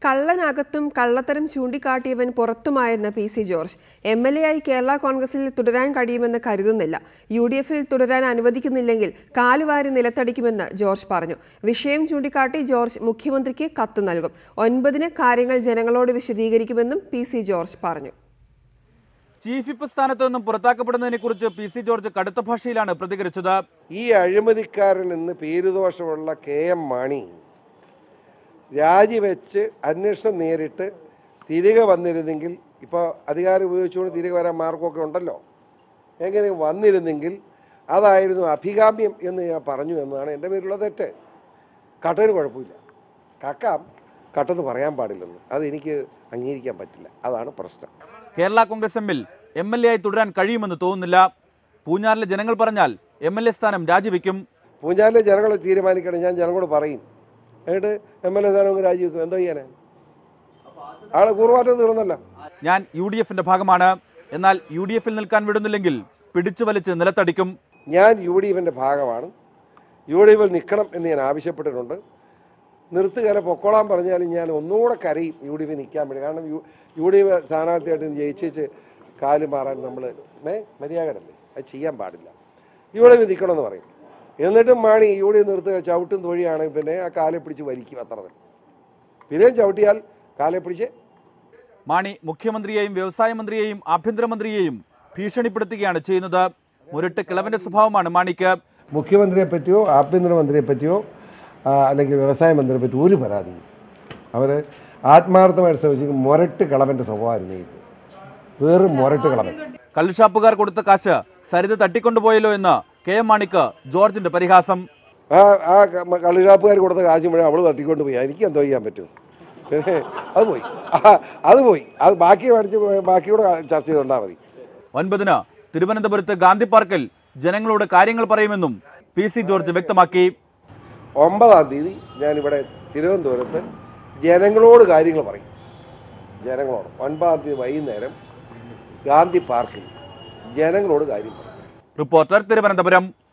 കള്ളനകത്തും കള്ളത്തരം ചൂണ്ടിക്കാട്ടിയവൻ പുറത്തുമായെന്ന് P C George M L A ആയി കേരള കോൺഗ്രസിൽ തുടരാൻ കഴിയുമെന്ന് കരുതുന്നില്ല യു ഡി എഫിൽ തുടരാൻ അനുവദിക്കുന്നില്ലെങ്കിൽ കാലുവാരി നിലത്തടിക്കുമെന്ന് ജോർജ് പറഞ്ഞു വിഷയം ചൂണ്ടിക്കാട്ടി ജോർജ് മുഖ്യമന്ത്രിക്ക് കത്ത് നൽകും ഒൻപതിന് കാര്യങ്ങൾ ജനങ്ങളോട് വിശദീകരിക്കുമെന്നും പി സി ജോർജ് പറഞ്ഞു ചീഫ് വിപ്പ് സ്ഥാനത്ത് നിന്നും പുറത്താക്കപ്പെടുന്നതിനെ കുറിച്ച് പി സി ജോർജ് കടുത്ത ഭാഷയിലാണ് പ്രതികരിച്ചത് ഈ അഴിമതിക്കാരൻ എന്ന് പേരുദോഷമുള്ള കെ എം മാണി രാജിവെച്ച് അന്വേഷണം നേരിട്ട് തിരികെ വന്നിരുന്നെങ്കിൽ ഇപ്പോൾ അധികാരം ഉപയോഗിച്ചുകൊണ്ട് തിരികെ വരാൻ മാർഗമൊക്കെ ഉണ്ടല്ലോ എങ്ങനെ വന്നിരുന്നെങ്കിൽ അതായിരുന്നു അഭികാമ്യം എന്ന് ഞാൻ പറഞ്ഞു എന്നതാണ് എൻ്റെ പേരിലുള്ള തെറ്റ് കട്ടന് കുഴപ്പമില്ല കക്കാം കട്ടെന്ന് പറയാൻ പാടില്ലെന്ന് അതെനിക്ക് അംഗീകരിക്കാൻ പറ്റില്ല അതാണ് പ്രശ്നം കേരള കോൺഗ്രസ് എമ്മിൽ എം എൽ എ ആയി തുടരാൻ കഴിയുമെന്ന് തോന്നുന്നില്ല പൂഞ്ഞാറിലെ ജനങ്ങൾ പറഞ്ഞാൽ എം എൽ എ സ്ഥാനം രാജിവെക്കും പൂഞ്ചാലിലെ ജനങ്ങൾ തീരുമാനിക്കണം ഞാൻ ജനങ്ങളോട് പറയും എന്നിട്ട് എം എൽ എ സ്ഥാനം അങ്ങ് രാജിവെക്കും എന്തോ ചെയ്യാനാ ആളെ കൂറുമാറ്റം തീർന്നല്ല ഞാൻ യു ഡി എഫിന്റെ ഭാഗമാണ് എന്നാൽ യു ഡി എഫിൽ നിൽക്കാൻ വിടുന്നില്ലെങ്കിൽ പിടിച്ചു വലിച്ച് നിലത്തടിക്കും ഞാൻ യു ഡി എഫിൻ്റെ ഭാഗമാണ് യു ഡി എഫിൽ നിൽക്കണം എന്ന് ഞാൻ ആവശ്യപ്പെട്ടിട്ടുണ്ട് നിർത്തുകയല്ല പൊക്കോളാൻ പറഞ്ഞാലും ഞാൻ ഒന്നുകൂടെ കരയും യു ഡി എഫിൽ നിൽക്കാൻ വേണ്ടി കാരണം യു യു ഡി എഫ് സ്ഥാനാർത്ഥിയായിട്ട് ജയിച്ചേച്ച് കാല് മാറാൻ നമ്മൾ ഏ മര്യാദടല്ലേ അത് ചെയ്യാൻ പാടില്ല യു ഡി എഫിൽ നിൽക്കണമെന്ന് പറയും എന്നിട്ടും മാണി യു ഡി എഫ് നിർത്തുക ചവിട്ടും തൊഴിയാണെങ്കിൽ പിന്നെ ആ കാലെ പിടിച്ച് വലിക്കും അത്ര തന്നെ പിന്നെയും ചവിട്ടിയാൽ കാലെ പിടിച്ച് മാണി മുഖ്യമന്ത്രിയെയും വ്യവസായ മന്ത്രിയെയും ആഭ്യന്തരമന്ത്രിയെയും ഭീഷണിപ്പെടുത്തുകയാണ് ചെയ്യുന്നത് മുരട്ട് കിളവന്റെ സ്വഭാവമാണ് മാണിക്ക് മുഖ്യമന്ത്രിയെ പറ്റിയോ ആഭ്യന്തരമന്ത്രിയെ പറ്റിയോ ആ, അല്ലെങ്കിൽ വ്യവസായ മന്ത്രിയെ പറ്റിയോ ഒരു പരാതിയും അവർ ആത്മാർത്ഥമായിട്ട് ശ്രമിച്ചെങ്കിൽ മുരട്ട് കളവൻ്റെ സ്വഭാവമായിരുന്നു ഇത് വേറും മുരട്ട് കളവൻ കള്ളുഷാപ്പുകാർ കൊടുത്ത കാശ് സരിത തട്ടിക്കൊണ്ടുപോയല്ലോ എന്ന് കെ എം മാണിക്ക് ജോർജിന്റെ പരിഹാസം ആ ആ കള്ളുഷാപ്പുകാർ കൊടുത്ത കാശ് മുഴുവൻ അവൾ തട്ടിക്കൊണ്ട് പോയി എനിക്ക് എന്തോ ചെയ്യാൻ പറ്റും പിന്നെ അത് പോയി ആ, അത് പോയി അത് ബാക്കി മേടിച്ച് ബാക്കിയൂടെ ചർച്ച ചെയ്തുകൊണ്ടാൽ മതി ഒൻപതിന് തിരുവനന്തപുരത്ത് ഗാന്ധി പാർക്കിൽ ജനങ്ങളോട് കാര്യങ്ങൾ പറയുമെന്നും പി സി ജോർജ് വ്യക്തമാക്കി ഒമ്പതാം തീയതി ഞാനിവിടെ തിരുവനന്തപുരത്ത് ജനങ്ങളോട് കാര്യങ്ങൾ പറയും ജനങ്ങളോട് ഒൻപതാം തീയതി വൈകുന്നേരം ഗാന്ധി പാർക്കിൽ ജനങ്ങളോട് കാര്യം പറയും റിപ്പോർട്ടർ തിരുവനന്തപുരം